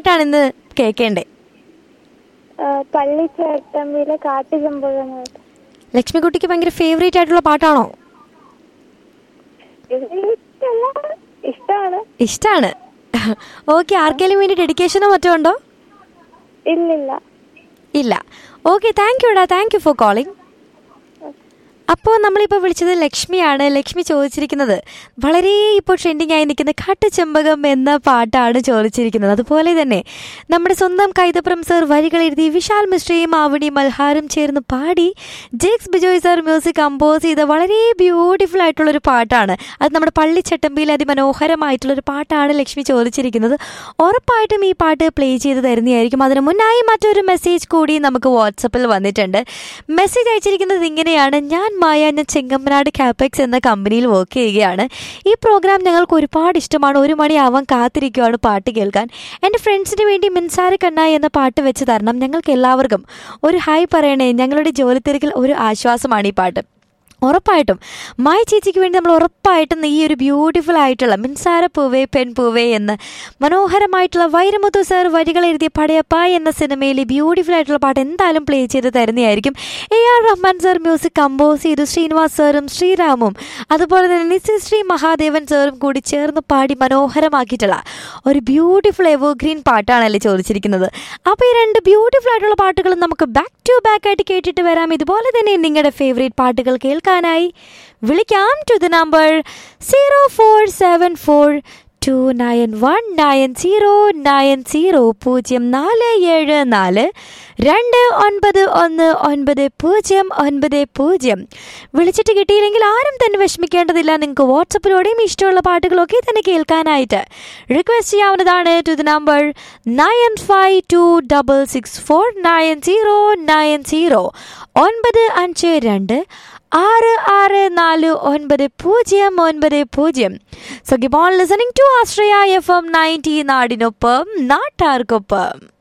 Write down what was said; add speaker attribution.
Speaker 1: പാട്ടാണ് ഇന്ന് കേൾക്കേണ്ടേ
Speaker 2: പള്ളിച്ചേട്ടമ്പിലെ കാട്ടുചെമ്പകം
Speaker 1: ലക്ഷ്മിക്കുട്ടിക്ക് ഭയങ്കര ഫേവറേറ്റ് ആയിട്ടുള്ള പാട്ടാണോ
Speaker 2: ഇത് ഇഷ്ടമല്ല ഇഷ്ടമാണ്
Speaker 1: ഇഷ്ടാണ് ഓക്കെ ആർക്കെങ്കിലും വേണ്ടി ഡെഡിക്കേഷനോ മറ്റോ ഉണ്ടോ
Speaker 2: ഇല്ലില്ല
Speaker 1: ഇല്ല ഓക്കെ താങ്ക് യുടാ താങ്ക് യു ഫോർ കോളിംഗ് അപ്പോൾ നമ്മളിപ്പോൾ വിളിച്ചത് ലക്ഷ്മിയാണ് ലക്ഷ്മി ചോദിച്ചിരിക്കുന്നത് വളരെ ഇപ്പോൾ ട്രെൻഡിങ് ആയി നിൽക്കുന്ന കാട്ടുചെമ്പകം എന്ന പാട്ടാണ് ചോദിച്ചിരിക്കുന്നത് അതുപോലെ തന്നെ നമ്മുടെ സ്വന്തം കൈതപ്രം സർ വരികൾ എഴുതി വിശാൽ മിശ്രയും ആവണി മൽഹാരും ചേർന്ന് പാടി Jakes Bijoy sir music compose ചെയ്ത വളരെ ബ്യൂട്ടിഫുൾ ആയിട്ടുള്ളൊരു പാട്ടാണ് അത് നമ്മുടെ പള്ളിച്ചട്ടമ്പിയിൽ അതിമനോഹരമായിട്ടുള്ളൊരു പാട്ടാണ് ലക്ഷ്മി ചോദിച്ചിരിക്കുന്നത് ഉറപ്പായിട്ടും ഈ പാട്ട് പ്ലേ ചെയ്ത് തരുന്നതായിരിക്കും അതിന് മുന്നായി മറ്റൊരു മെസ്സേജ് കൂടി നമുക്ക് വാട്സപ്പിൽ വന്നിട്ടുണ്ട് മെസ്സേജ് അയച്ചിരിക്കുന്നത് ഇങ്ങനെയാണ് ഞാൻ മായ ഞാൻ ചെങ്ങമ്മനാട് കാപ്പെക്സ് എന്ന കമ്പനിയിൽ വർക്ക് ചെയ്യുകയാണ് ഈ പ്രോഗ്രാം ഞങ്ങൾക്ക് ഒരുപാട് ഇഷ്ടമാണ് ഒരു മണിയാവാൻ കാത്തിരിക്കുകയാണ് പാട്ട് കേൾക്കാൻ എൻ്റെ ഫ്രണ്ട്സിന് വേണ്ടി മിൻസാര കണ്ണായി എന്ന പാട്ട് വെച്ച് തരണം ഞങ്ങൾക്ക് എല്ലാവർക്കും ഒരു ഹായ് പറയണേ ഞങ്ങളുടെ ജോലി തിരക്കിൽ ഒരു ആശ്വാസമാണ് ഈ പാട്ട് ഉറപ്പായിട്ടും മായ ചേച്ചിക്ക് വേണ്ടി നമ്മൾ ഉറപ്പായിട്ടും ഈ ഒരു ബ്യൂട്ടിഫുൾ ആയിട്ടുള്ള മിൻസാര പൂവേ പെൺ പൂവേ എന്ന് മനോഹരമായിട്ടുള്ള വൈരമുത്തു സാർ വരികൾ എഴുതിയ പടയപ്പ എന്ന സിനിമയിലെ ബ്യൂട്ടിഫുൾ ആയിട്ടുള്ള പാട്ട് എന്തായാലും പ്ലേ ചെയ്ത് തരുന്നതായിരിക്കും A R Rahman sir music compose ചെയ്തു ശ്രീനിവാസ് സാറും ശ്രീരാമും അതുപോലെ തന്നെ നിസി ശ്രീ മഹാദേവൻ സാറും കൂടി ചേർന്ന് പാടി മനോഹരമാക്കിയിട്ടുള്ള ഒരു ബ്യൂട്ടിഫുൾ എവർഗ്രീൻ പാട്ടാണല്ലേ ചോദിച്ചിരിക്കുന്നത് അപ്പോൾ ഈ രണ്ട് ബ്യൂട്ടിഫുൾ ആയിട്ടുള്ള പാട്ടുകൾ നമുക്ക് ബാക്ക് ടു ബാക്ക് ആയിട്ട് കേട്ടിട്ട് വരാം ഇതുപോലെ തന്നെ നിങ്ങളുടെ ഫേവറേറ്റ് പാട്ടുകൾ കേൾക്കാനായി വിളിക്കാം to the number zero four seven four two nine one nine zero nine zero പൂജ്യം നാല് ഏഴ് നാല് രണ്ട് ഒൻപത് ഒന്ന് ഒൻപത് പൂജ്യം ഒൻപത് പൂജ്യം വിളിച്ചിട്ട് കിട്ടിയില്ലെങ്കിൽ ആരും തന്നെ വിഷമിക്കേണ്ടതില്ല നിങ്ങൾക്ക് വാട്സപ്പിലൂടെയും ഇഷ്ടമുള്ള പാട്ടുകളൊക്കെ തന്നെ കേൾക്കാനായിട്ട് റിക്വസ്റ്റ് ചെയ്യാവുന്നതാണ് to the number nine five two double six four nine zero nine zero ഒൻപത് അഞ്ച് രണ്ട് ആറ് ആറ് നാല് ഒൻപത് പൂജ്യം ഒൻപത് പൂജ്യം so keep on listening to Ashraya F M ninety നാടിനൊപ്പം നാട്ടാർക്കൊപ്പം